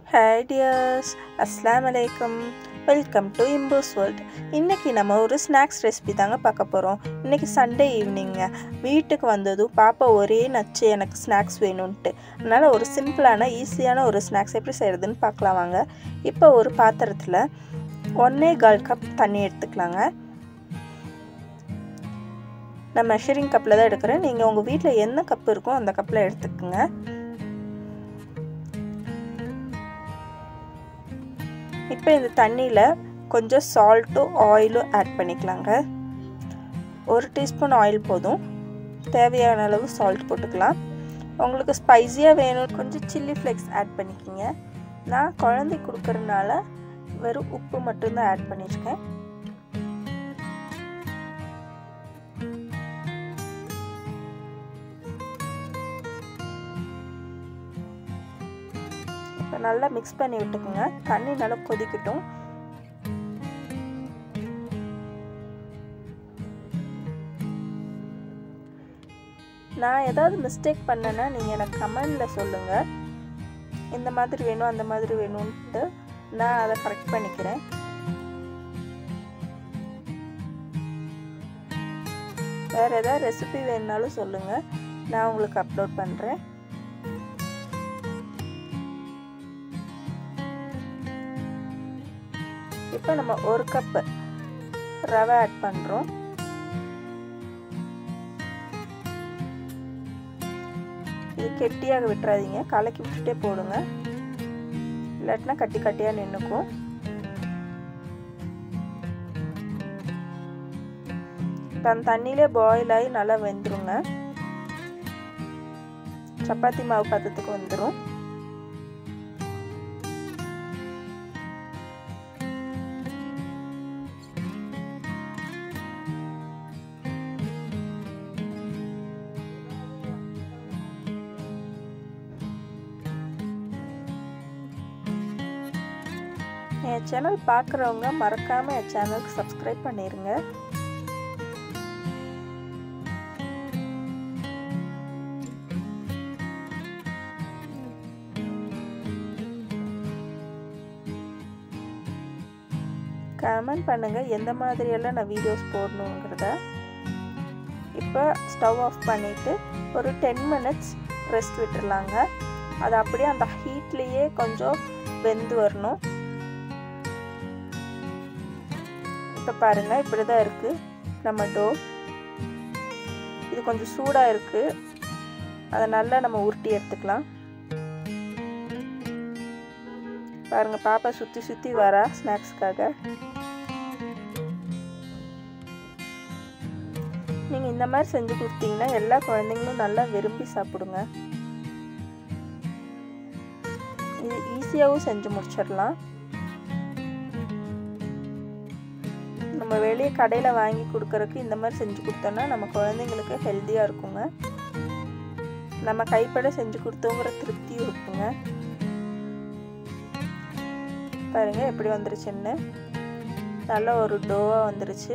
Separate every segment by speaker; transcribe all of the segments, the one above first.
Speaker 1: hi tears அஸ்லாம் வலைக்கம் welcome to impose world இன்றைக்கி நம்ம ஒரு ஸ்நாக்ஸ் ரெசிபி தாங்க பார்க்க போகிறோம் இன்றைக்கி சண்டே ஈவினிங்க வீட்டுக்கு வந்ததும் பாப்பா ஒரே நச்சு எனக்கு ஸ்நாக்ஸ் வேணும்ன்ட்டு அதனால் ஒரு சிம்பிளான ஈஸியான ஒரு ஸ்நாக்ஸ் எப்படி செய்கிறதுன்னு பார்க்கலாம் வாங்க இப்போ ஒரு பாத்திரத்தில் ஒன்றே கால் கப் தண்ணி எடுத்துக்கலாங்க நான் மெஷரிங் கப்பில் தான் எடுக்கிறேன் நீங்கள் உங்கள் வீட்டில் என்ன கப் இருக்கோ அந்த கப்பில் எடுத்துக்கோங்க இப்போ இந்த தண்ணியில் கொஞ்சம் சால்ட்டும் ஆயிலும் ஆட் பண்ணிக்கலாங்க ஒரு டீஸ்பூன் ஆயில் போதும் தேவையான அளவு சால்ட் போட்டுக்கலாம் உங்களுக்கு ஸ்பைஸியாக வேணும் கொஞ்சம் சில்லி ஃப்ளேக்ஸ் ஆட் பண்ணிக்கிங்க நான் குழந்தை கொடுக்கறதுனால வெறும் உப்பு மட்டும்தான் ஆட் பண்ணியிருக்கேன் இப்போ நல்லா மிக்ஸ் பண்ணி விட்டுக்குங்க தண்ணி நல்லா கொதிக்கட்டும் நான் ஏதாவது மிஸ்டேக் பண்ணேன்னா நீங்கள் எனக்கு கமெண்டில் சொல்லுங்கள் இந்த மாதிரி வேணும் அந்த மாதிரி வேணும்ன்ட்டு நான் அதை கரெக்ட் பண்ணிக்கிறேன் வேறு ஏதாவது ரெசிபி வேணுனாலும் சொல்லுங்கள் நான் உங்களுக்கு அப்லோட் பண்ணுறேன் இப்போ நம்ம ஒரு கப்பு ரவை ஆட் பண்ணுறோம் இது கெட்டியாக விட்டுறாதீங்க கலக்கி விட்டுட்டே போடுங்க இல்லாட்டினா கட்டி கட்டியாக நின்றுக்கும் இப்போ அந்த தண்ணியிலே பாயில் ஆகி நல்லா வெந்துருங்க சப்பாத்தி மாவு பதத்துக்கு வந்துடும் என் சேனல் பார்க்குறவங்க மறக்காமல் என் சேனலுக்கு சப்ஸ்கிரைப் பண்ணிடுங்க கமெண்ட் பண்ணுங்கள் எந்த மாதிரியெல்லாம் நான் வீடியோஸ் போடணுங்கிறத இப்போ ஸ்டவ் ஆஃப் பண்ணிவிட்டு ஒரு டென் மினிட்ஸ் ரெஸ்ட் விட்டுடலாங்க அது அப்படியே அந்த ஹீட்லேயே கொஞ்சம் வெந்து வரணும் இப்போ பாருங்கள் இப்படி தான் இருக்குது நம்ம டோ இது கொஞ்சம் சூடாக இருக்குது அதை நல்லா நம்ம உருட்டி எடுத்துக்கலாம் பாருங்கள் பாப்பா சுற்றி சுற்றி வரா ஸ்நாக்ஸ்க்காக நீங்கள் இந்த மாதிரி செஞ்சு கொடுத்தீங்கன்னா எல்லா குழந்தைங்களும் நல்லா விரும்பி சாப்பிடுங்க இது ஈஸியாகவும் செஞ்சு முடிச்சிடலாம் நம்ம வெளியே கடையில் வாங்கி கொடுக்கறதுக்கு இந்த மாதிரி செஞ்சு கொடுத்தோன்னா நம்ம குழந்தைங்களுக்கு ஹெல்த்தியாக இருக்குங்க நம்ம கைப்பட செஞ்சு கொடுத்தோங்கிற திருப்தியும் இருக்குங்க பாருங்கள் எப்படி வந்துருச்சுன்னு நல்ல ஒரு டோவாக வந்துருச்சு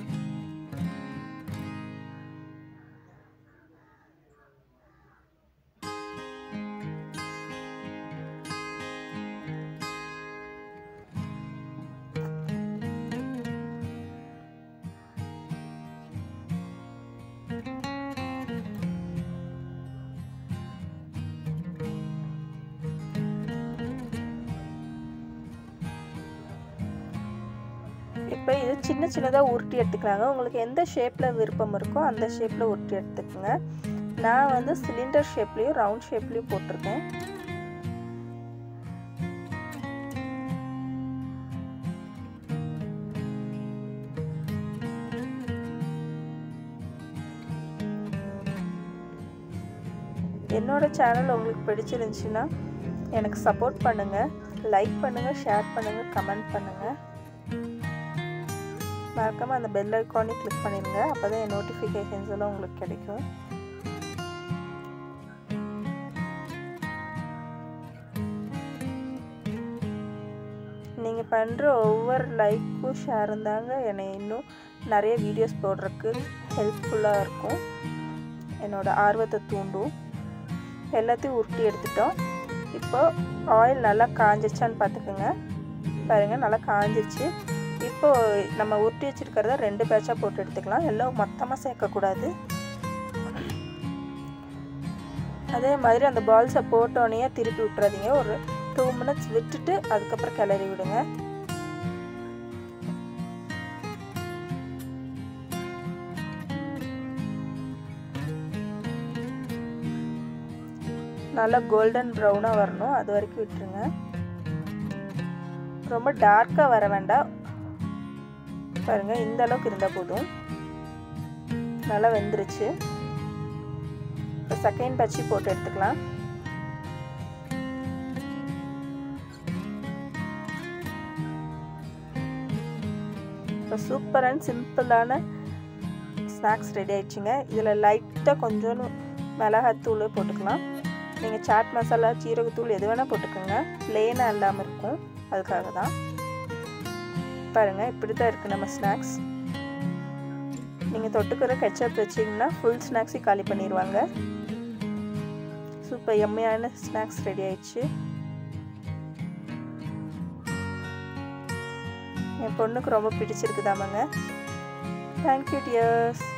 Speaker 1: இப்போ இது சின்ன சின்னதாக உருட்டி எடுத்துக்கலாங்க உங்களுக்கு எந்த ஷேப்பில் விருப்பம் இருக்கோ அந்த ஷேப்பில் உருட்டி எடுத்துக்கோங்க நான் வந்து சிலிண்டர் ஷேப்லேயும் ரவுண்ட் ஷேப்லேயும் போட்டிருக்கேன் என்னோட சேனல் உங்களுக்கு பிடிச்சிருந்துச்சுன்னா எனக்கு சப்போர்ட் பண்ணுங்கள் லைக் பண்ணுங்கள் ஷேர் பண்ணுங்கள் கமெண்ட் பண்ணுங்கள் மறக்காமல் அந்த பெல் ஐக்கானே கிளிக் பண்ணிடுங்க அப்போ தான் என் நோட்டிஃபிகேஷன்ஸ் எல்லாம் உங்களுக்கு கிடைக்கும் நீங்கள் பண்ணுற ஒவ்வொரு லைக்கும் ஷேரும் தாங்க என்னை இன்னும் நிறைய வீடியோஸ் போடுறதுக்கு ஹெல்ப்ஃபுல்லாக இருக்கும் என்னோடய ஆர்வத்தை தூண்டும் எல்லாத்தையும் உருட்டி எடுத்துட்டோம் இப்போ ஆயில் நல்லா காஞ்சிருச்சான்னு பார்த்துக்குங்க பாருங்கள் நல்லா காஞ்சிருச்சு இப்போ நம்ம உருட்டி வச்சுருக்கிறத ரெண்டு பேட்சாக போட்டு எடுத்துக்கலாம் எல்லாம் மொத்தமாக சேர்க்கக்கூடாது அதே மாதிரி அந்த பால்ஸை போட்டோன்னே திருப்பி விட்டுறாதீங்க ஒரு டூ மினிட்ஸ் விட்டுட்டு அதுக்கப்புறம் கிளறி விடுங்க நல்லா கோல்டன் ப்ரௌனாக வரணும் அது வரைக்கும் விட்டுருங்க ரொம்ப டார்க்காக வர வேண்டாம் பாருங்கள் இந்த அளவுக்கு இருந்தால் போதும் நல்லா வெந்துருச்சு இப்போ செகண்ட் பச்சி போட்டு எடுத்துக்கலாம் இப்போ சூப்பர் அண்ட் சிம்பிளான ஸ்நாக்ஸ் ரெடி ஆயிடுச்சுங்க இதில் லைட்டாக கொஞ்சோண்டு மிளகாத்தூள் போட்டுக்கலாம் நீங்கள் சாட் மசாலா சீரகத்தூள் எது வேணால் போட்டுக்கோங்க ப்ளெயினாக இல்லாமல் இருக்கும் அதுக்காக தான் பாருங்கள் இப்படி தான் இருக்குது நம்ம ஸ்நாக்ஸ் நீங்கள் தொட்டுக்கிற கெச்சப் வச்சிங்கன்னா ஃபுல் ஸ்நாக்ஸையும் காலி பண்ணிடுவாங்க சூப்பர் எம்மையான ஸ்நாக்ஸ் ரெடி ஆயிடுச்சு என் பொண்ணுக்கு ரொம்ப பிடிச்சிருக்குதாமாங்க தேங்க்யூ டியர்ஸ்